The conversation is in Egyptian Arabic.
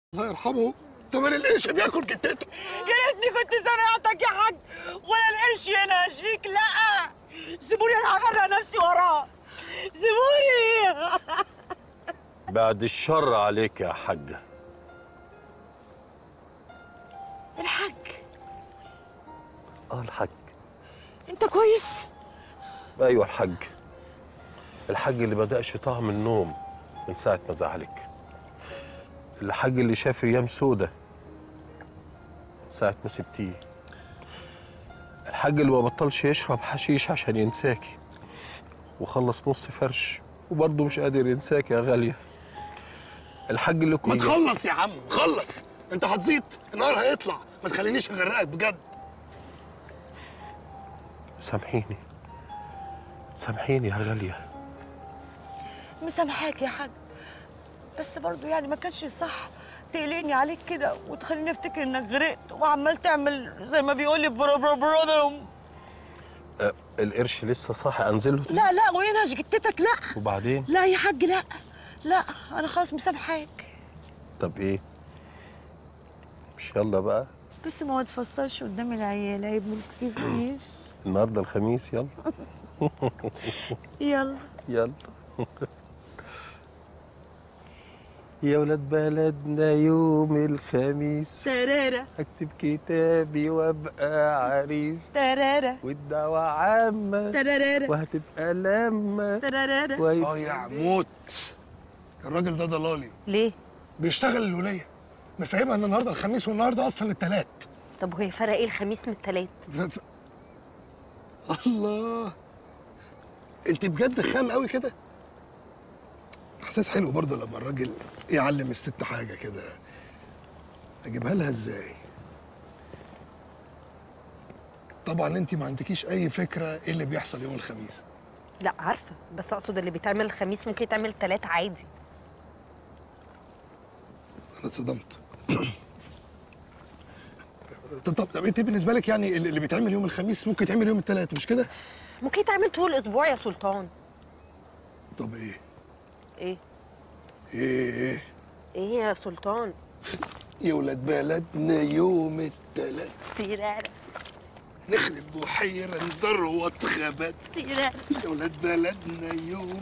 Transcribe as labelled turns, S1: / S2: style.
S1: الله يرحمه زمان القرش بياكل جدته
S2: يا ريتني كنت سمعتك يا حاج ولا القرش ينهش فيك لا سيبوني انا هغرق نفسي وراه سيبوني
S3: بعد الشر عليك يا حاجة
S2: الحاج
S3: اه الحاج
S2: انت كويس
S3: ايوه الحاج الحاج اللي ما دقش طعم النوم من ساعة ما زعلك الحاج اللي شاف ايام سودة من ساعة ما سبتيه الحاج اللي ما بطلش يشرب حشيش عشان ينساكي وخلص نص فرش وبرضه مش قادر ينساكي يا غالية الحاج اللي
S1: ما
S3: كنت
S1: تخلص يا عم خلص انت هتزيط النهار هيطلع ما تخلينيش اغرقك بجد
S3: سامحيني سامحيني يا غالية
S2: مسامحاك يا حاج بس برضو يعني ما كانش صح تقلقني عليك كده وتخليني افتكر انك غرقت وعمال تعمل زي ما بيقول لي برو برو برو
S3: أه القرش لسه صاحي انزله
S2: لا لا وينهش جتتك لا
S3: وبعدين
S2: لا يا حاج لا لا انا خلاص مسامحاك
S3: طب ايه مش يلا بقى
S2: بس ما تفصلش قدام العيال عيب ما تكسفنيش
S3: النهارده الخميس يلا
S2: يلا
S3: يلا يا ولاد بلدنا يوم الخميس
S2: ترارة
S3: اكتب كتابي وابقى عريس
S2: ترارة
S3: والدعوة عامة
S2: ترارة
S3: وهتبقى لما
S2: ترارة
S1: صايع موت الراجل ده ضلالي
S4: ليه؟
S1: بيشتغل الولية مفهمها ان النهارده الخميس والنهارده اصلا التلات
S4: طب وهي فرق ايه الخميس من التلات؟
S1: ف... ف... الله انت بجد خام قوي كده احساس حلو برضه لما الراجل يعلم الست حاجه كده اجيبها لها ازاي طبعا انت ما عندكيش اي فكره ايه اللي بيحصل يوم الخميس
S4: لا عارفه بس اقصد اللي بيتعمل الخميس ممكن يتعمل التلات عادي
S1: انا اتصدمت طب طب طب انت بالنسبه لك يعني اللي اللي بيتعمل يوم الخميس ممكن يتعمل يوم الثلاث مش كده
S4: ممكن يتعمل طول الاسبوع يا سلطان
S1: طب ايه
S4: ايه؟
S1: ايه ايه
S4: ايه يا سلطان؟
S1: يا ولاد بلدنا يوم الثلاث
S4: تيرارة
S1: نخرب بحيرة نزروت خبات
S4: تيرارة
S1: يا ولاد بلدنا يوم